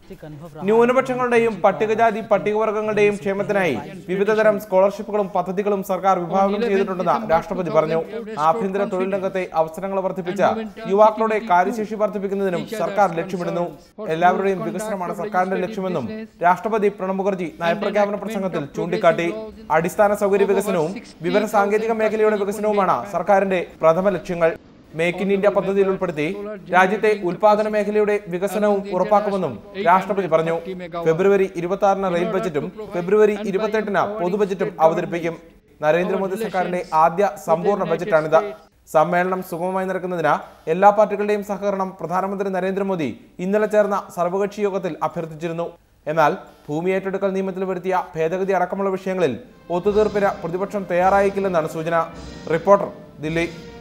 ന്യൂനപക്ഷങ്ങളുടെയും പട്ടികജാതി പട്ടികവർഗങ്ങളുടെയും ക്ഷേമത്തിനായി വിവിധതരം സ്കോളർഷിപ്പുകളും പദ്ധതികളും സർക്കാർ വിഭാവനം ചെയ്തിട്ടുണ്ടെന്ന് രാഷ്ട്രപതി പറഞ്ഞു ആഭ്യന്തര തൊഴിൽ രംഗത്തെ അവസരങ്ങൾ വർദ്ധിപ്പിച്ച യുവാക്കളുടെ കാര്യശേഷി വർദ്ധിപ്പിക്കുന്നതിനും സർക്കാർ ലക്ഷ്യമിടുന്നു എല്ലാവരുടെയും വികസനമാണ് സർക്കാരിന്റെ ലക്ഷ്യമെന്നും രാഷ്ട്രപതി പ്രണബ് മുഖർജി നയപ്രഖ്യാപന പ്രസംഗത്തിൽ ചൂണ്ടിക്കാട്ടി അടിസ്ഥാന സൗകര്യ വികസനവും വിവര സാങ്കേതിക മേഖലയുടെ വികസനവുമാണ് സർക്കാരിന്റെ പ്രഥമ ലക്ഷ്യങ്ങൾ മേക്ക് ഇൻ ഇന്ത്യ പദ്ധതിയിൽ ഉൾപ്പെടുത്തി രാജ്യത്തെ ഉൽപാദന മേഖലയുടെ വികസനവും ഉറപ്പാക്കുമെന്നും രാഷ്ട്രപതി പറഞ്ഞു ഫെബ്രുവരി ഇരുപത്തി ആറിന് റെയിൽ ബജറ്റും ഫെബ്രുവരി ഇരുപത്തെട്ടിന് പൊതു ബജറ്റും അവതരിപ്പിക്കും നരേന്ദ്രമോദി സർക്കാരിന്റെ ആദ്യ സമ്പൂർണ്ണ ബജറ്റാണിത് സമ്മേളനം സുഗമമായി നടക്കുന്നതിന് എല്ലാ പാർട്ടികളുടെയും സഹകരണം പ്രധാനമന്ത്രി നരേന്ദ്രമോദി ഇന്നലെ ചേർന്ന സർവകക്ഷി യോഗത്തിൽ അഭ്യർത്ഥിച്ചിരുന്നു എന്നാൽ ഭൂമി ഏറ്റെടുക്കൽ നിയമത്തിൽ വരുത്തിയ ഭേദഗതി അടക്കമുള്ള വിഷയങ്ങളിൽ ഒത്തുതീർപ്പിന് പ്രതിപക്ഷം തയ്യാറായേക്കില്ലെന്നാണ് സൂചന റിപ്പോർട്ടർ ദില്ലി